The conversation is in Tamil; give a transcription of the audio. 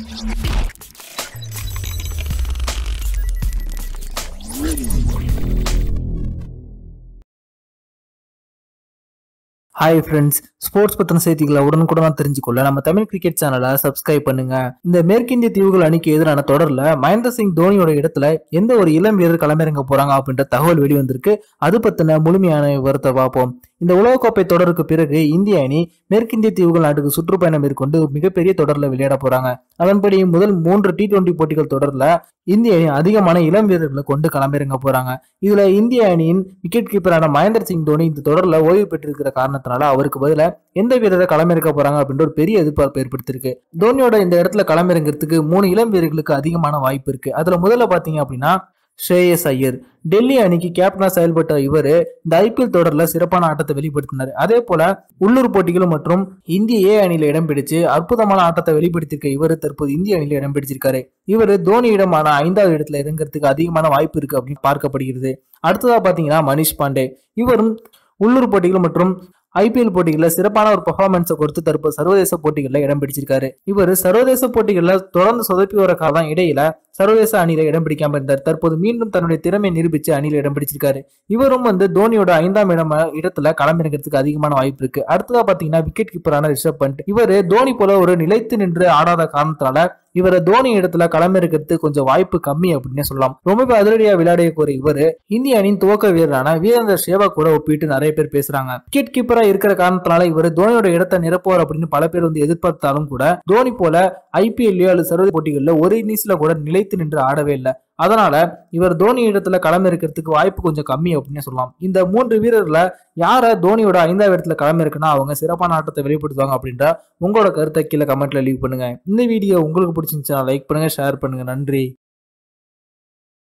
ஹாய் ஃப்ரெண்ட்ஸ் ஸ்போர்ட்ஸ் பத்தின செய்திகளை உடனுக்குடன் தெரிஞ்சுக்கொள்ள நம்ம தமிழ் கிரிக்கெட் சேனலை சப்ஸ்கிரைப் பண்ணுங்க இந்த மேற்கிந்திய தீவுகள் அணிக்கு எதிரான தொடர்ல மகேந்திர சிங் தோனியோட இடத்துல எந்த ஒரு இளம் வீரர் களமிறங்க போறாங்க அப்படின்ற தகவல் வெளிவந்திருக்கு அது பத்தின முழுமையான விவரத்தை பார்ப்போம் இந்த உலகக்கோப்பை தொடருக்கு பிறகு இந்திய அணி மேற்கிந்திய தீவுகள் நாட்டுக்கு சுற்றுப்பயணம் மேற்கொண்டு மிகப்பெரிய தொடர்ல விளையாட போறாங்க அதன்படி முதல் மூன்று டி டுவெண்டி போட்டிகள் தொடர்ல இந்திய அணி அதிகமான இளம் வீரர்களை கொண்டு களமிறங்க போறாங்க இதுல இந்திய அணியின் விக்கெட் கீப்பரான மகேந்திர சிங் தோனி இந்த தொடர்ல ஓய்வு பெற்றிருக்கிற காரணத்தினால அவருக்கு பதிலா எந்த வீரரை களமிறக்க போறாங்க அப்படின்ற ஒரு பெரிய எதிர்பார்ப்பு ஏற்படுத்திருக்கு தோனியோட இந்த இடத்துல களமிறங்கிறதுக்கு மூணு இளம் வீரர்களுக்கு அதிகமான வாய்ப்பு இருக்கு அதுல முதல்ல பாத்தீங்க அப்படின்னா ஸ்ரேயஸ் ஐயர் டெல்லி அணிக்கு கேப்டனா செயல்பட்ட இவர் இந்த ஐபிஎல் தொடர்ல சிறப்பான ஆட்டத்தை வெளிப்படுத்தினார் அதே போல உள்ளூர் போட்டிகளும் மற்றும் இந்திய ஏ அணியில இடம் பிடிச்சு அற்புதமான ஆட்டத்தை வெளிப்படுத்தியிருக்க இவர் தற்போது இந்திய அணியில இடம் பிடிச்சிருக்காரு இவர் தோனியிடமான ஐந்தாவது இடத்துல இறங்குறதுக்கு அதிகமான வாய்ப்பு இருக்கு அப்படின்னு பார்க்கப்படுகிறது அடுத்ததா பாத்தீங்கன்னா மனிஷ் பாண்டே இவரும் உள்ளூர் போட்டிகள் மற்றும் ஐபிஎல் போட்டிகளில் சிறப்பான ஒரு பெர்ஃபார்மன்ஸை கொடுத்து தற்போது சர்வதேச போட்டிகளில் இடம் பிடிச்சிருக்காரு இவர் சர்வதேச போட்டிகளில் தொடர்ந்து சொதப்பி வர காலம் இடையில சர்வதேச அணியில இடம் பிடிக்காம இருந்தார் தற்போது மீண்டும் தன்னுடைய திறமையை நிரூபிச்சு அணியில இடம் பிடிச்சிருக்காரு இவரும் வந்து தோனியோட ஐந்தாம் இடம் இடத்துல களமிறங்கிறதுக்கு அதிகமான வாய்ப்பு இருக்கு அடுத்ததா பாத்தீங்கன்னா விக்கெட் கீப்பரான ரிஷப் பண்ட் இவர் தோனி போல ஒரு நிலைத்து நின்று ஆடாத காரணத்தினால இவரை தோனி இடத்துல களமிறக்கிறது கொஞ்சம் வாய்ப்பு கம்மி அப்படின்னு சொல்லலாம் ரொம்பவே அதிரடியா விளையாடக்கூடிய இவர் இந்திய அணியின் துவக்க வீரரான வீரேந்தர் சேவாக் கூட ஒப்பிட்டு நிறைய பேர் பேசுறாங்க விக்கெட் கீப்பரா இருக்கிற காரணத்தினால இவர் தோனியோட இடத்தை நிரப்புவார் அப்படின்னு பல பேர் வந்து எதிர்பார்த்தாலும் கூட தோனி போல ஐபிஎல்லையோ அல்லது சர்வதேச போட்டிகளில் ஒரு இன்னிங்ஸ்ல கூட நிலைத்து நின்று ஆடவே இல்லை அதனால இவர் தோனி இடத்துல களமிறக்கிறதுக்கு வாய்ப்பு கொஞ்சம் கம்மி அப்படின்னு சொல்லலாம் இந்த மூன்று வீரர்ல யார தோனியோட ஐந்தாவது இடத்துல களமிறக்குன்னா அவங்க சிறப்பான ஆட்டத்தை வெளிப்படுத்துவாங்க அப்படின்ற உங்களோட கருத்தை கீழே கமெண்ட்ல லீவ் பண்ணுங்க இந்த வீடியோ உங்களுக்கு பிடிச்சிருந்துச்சுன்னா லைக் பண்ணுங்க ஷேர் பண்ணுங்க நன்றி